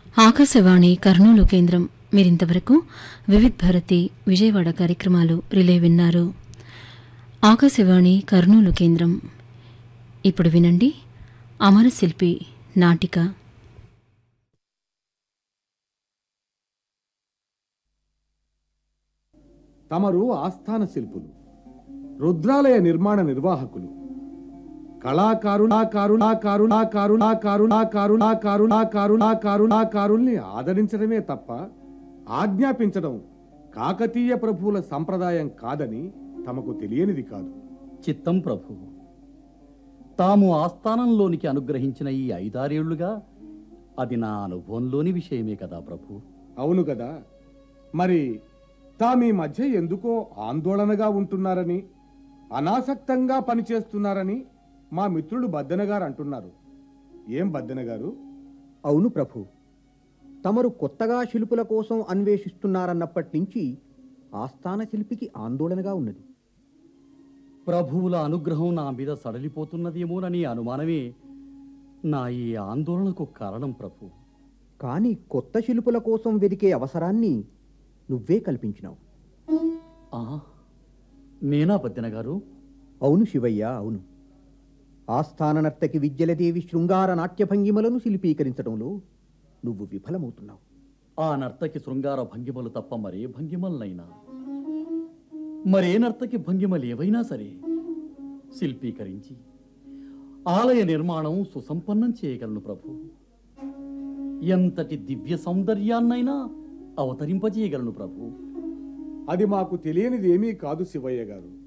ఆకాశవాణి కర్నూలు కేంద్రం మీరింతవరకు వివిధ్ భారతి విజయవాడ కార్యక్రమాలు రిలే విన్నారు ఆకాశవాణి కర్నూలు కేంద్రం ఇప్పుడు వినండి అమరశిల్పి నాటిక తమరు ఆస్థాన శిల్పులు రుద్రాలయ నిర్మాణ నిర్వాహకులు కళాకారుల్ని ఆదరించడమే తప్ప ఆజ్ఞాపించడం కాకతీయ ప్రభువుల సంప్రదాయం కాదని తమకు తెలియనిది కాదు చిత్తం ప్రభు తాము ఆస్థానంలోనికి అనుగ్రహించిన ఈ ఐదారేళ్లుగా అది నా అనుభవంలోని విషయమే కదా ప్రభు అవును కదా మరి తామీ మధ్య ఎందుకో ఆందోళనగా ఉంటున్నారని అనాసక్తంగా పనిచేస్తున్నారని మా మిత్రుడు బద్దెన గారు అంటున్నారు ఏం బద్దెన గారు అవును ప్రభు తమరు కొత్తగా శిల్పుల కోసం అన్వేషిస్తున్నారన్నప్పటి నుంచి ఆస్థాన శిల్పికి ఆందోళనగా ఉన్నది ప్రభువుల అనుగ్రహం నా మీద సడలిపోతున్నదేమోనని అనుమానమే నా ఈ ఆందోళనకు కారణం ప్రభు కానీ కొత్త శిల్పుల కోసం వెదికే అవసరాన్ని నువ్వే కల్పించినావు ఆ నేనా బద్దెన గారు అవును శివయ్య అవును ఆస్థాన నర్తకి విద్యలదేవి శృంగార నాట్య భంగిమలను శిల్పీకరించడంలో నువ్వు విఫలమవుతున్నావు ఆ నర్తకి శృంగార భంగిమలు తప్ప మరే భంగిమలనైనా మరే నర్తకి భంగిమలు ఏవైనా సరే శిల్పీకరించి ఆలయ నిర్మాణం సుసంపన్నం చేయగలను ప్రభు ఎంతటి దివ్య సౌందర్యాన్నైనా అవతరింపజేయగలను ప్రభు అది మాకు తెలియనిది ఏమీ కాదు శివయ్య గారు